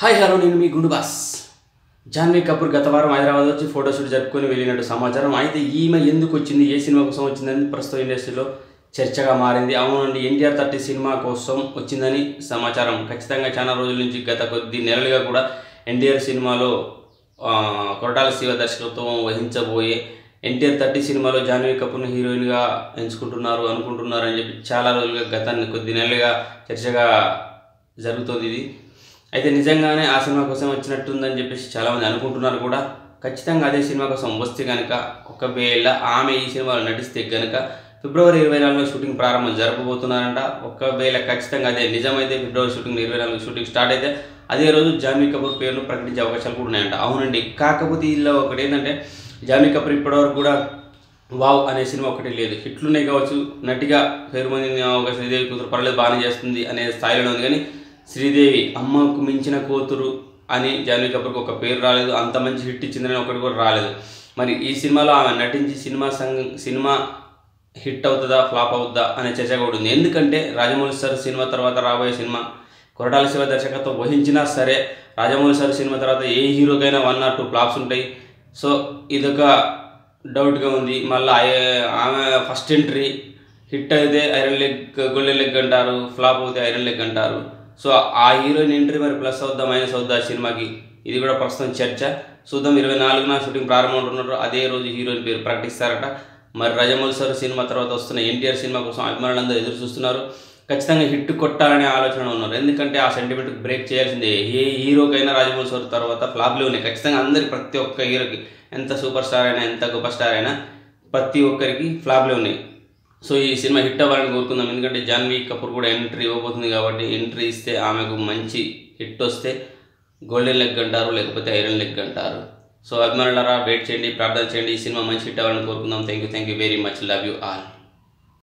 hi hello నేను మీ గుండు boss Janhvi Kapoor గత వారం హైదరాబాద్ వచ్చి ఫోటోషూట్ జరుపుకొని వెళ్ళినట్టు సమాచారం అయితే ఈమె ఎందుకు వచ్చింది ఏ సినిమా కోసం వచ్చిందని ప్రస్తుతం ఇండస్ట్రీలో చర్చగా మారింది అవునండి ఎన్టీఆర్ థర్టీ సినిమా కోసం వచ్చిందని సమాచారం ఖచ్చితంగా చాలా రోజుల నుంచి గత కొద్ది నెలలుగా కూడా ఎన్టీఆర్ సినిమాలో ఆ, కొరటాల శివ దర్శకత్వం వహించబోయే ఎన్టీఆర్ థర్టీ సినిమాలో జాన్వీ కపూర్ని హీరోయిన్గా ఎంచుకుంటున్నారు అనుకుంటున్నారు అని చెప్పి చాలా రోజులుగా గత కొద్ది నెలలుగా చర్చగా జరుగుతుంది ఇది అయితే నిజంగానే ఆ సినిమా కోసం వచ్చినట్టుందని చెప్పేసి చాలామంది అనుకుంటున్నారు కూడా ఖచ్చితంగా అదే సినిమా కోసం వస్తే కనుక ఒకవేళ ఆమె ఈ సినిమాలో నటిస్తే కనుక ఫిబ్రవరి ఇరవై నాలుగులో షూటింగ్ ప్రారంభం జరపబోతున్నారంట ఒకవేళ ఖచ్చితంగా అదే నిజమైతే ఫిబ్రవరి షూటింగ్ ఇరవై నాలుగు షూటింగ్ స్టార్ట్ అయితే అదే రోజు జాన్వీ కపూర్ పేరును ప్రకటించే అవకాశాలు కూడా ఉన్నాయంట అవునండి కాకపోతే ఇలా ఒకటి ఏంటంటే జాన్వీ కపూర్ ఇప్పటివరకు కూడా వావ్ అనే సినిమా ఒకటి లేదు హిట్లున్నాయి కావచ్చు నటిగా పేరు పొందింది ఒక శ్రీదేవి కూతురు పర్లేదు బాగానే చేస్తుంది అనే స్థాయిలో ఉంది కానీ శ్రీదేవి అమ్మకు మించిన కూతురు అని జాన్వీ కపూర్కి ఒక పేరు రాలేదు అంత మంచి హిట్ ఇచ్చిందని ఒకటి కూడా రాలేదు మరి ఈ సినిమాలో ఆమె నటించి సినిమా సంఘం సినిమా హిట్ అవుతుందా ఫ్లాప్ అవుతుందా అనే చర్చ కూడా ఉంది ఎందుకంటే రాజమౌళి సార్ సినిమా తర్వాత రాబోయే సినిమా కొరటాల శివ దర్శకత్వం వహించినా సరే రాజమౌళి సార్ సినిమా తర్వాత ఏ హీరోకైనా వన్ ఆర్ టూ ఫ్లాప్స్ ఉంటాయి సో ఇదొక డౌట్గా ఉంది మళ్ళీ ఆమె ఫస్ట్ ఎంట్రీ హిట్ అయితే ఐరన్ లెగ్ గోల్డెన్ లెగ్ అంటారు ఫ్లాప్ అవుతే ఐరన్ లెగ్ అంటారు సో ఆ హీరోయిన్ ఎంట్రీ మరి ప్లస్ అవుద్దా మైనస్ అవుద్దా సినిమాకి ఇది కూడా ప్రస్తుతం చర్చ చూద్దాం ఇరవై నాలుగున షూటింగ్ ప్రారంభం అంటున్నారు అదే రోజు హీరోయిన్ పేరు ప్రకటిస్తారట మరి రాజమౌళి సార్ సినిమా తర్వాత వస్తున్న ఎన్టీఆర్ సినిమా కోసం అభిమానులందరూ ఎదురు చూస్తున్నారు ఖచ్చితంగా హిట్ కొట్టాలనే ఆలోచన ఉన్నారు ఎందుకంటే ఆ సెంటిమెంట్ బ్రేక్ చేయాల్సిందే ఏ హీరోకైనా రాజమౌళి సార్ తర్వాత ఫ్లాప్లే ఉన్నాయి ఖచ్చితంగా అందరికి ప్రతి ఒక్క హీరోకి ఎంత సూపర్ స్టార్ అయినా ఎంత గొప్ప స్టార్ అయినా ప్రతి ఒక్కరికి ఫ్లాప్లే ఉన్నాయి సో ఈ సినిమా హిట్ అవ్వాలని కోరుకుందాం ఎందుకంటే జాన్వీ కపూర్ కూడా ఎంట్రీ ఇవ్వబోతుంది కాబట్టి ఎంట్రీ ఇస్తే ఆమెకు మంచి హిట్ వస్తే గోల్డెన్ లెగ్ అంటారు లేకపోతే ఐరన్ లెగ్ అంటారు సో అభిమానులారా వెయిట్ చేయండి ప్రార్థన చేయండి ఈ సినిమా మంచి హిట్ అవ్వాలని కోరుకుందాం thank you thank you very much love you all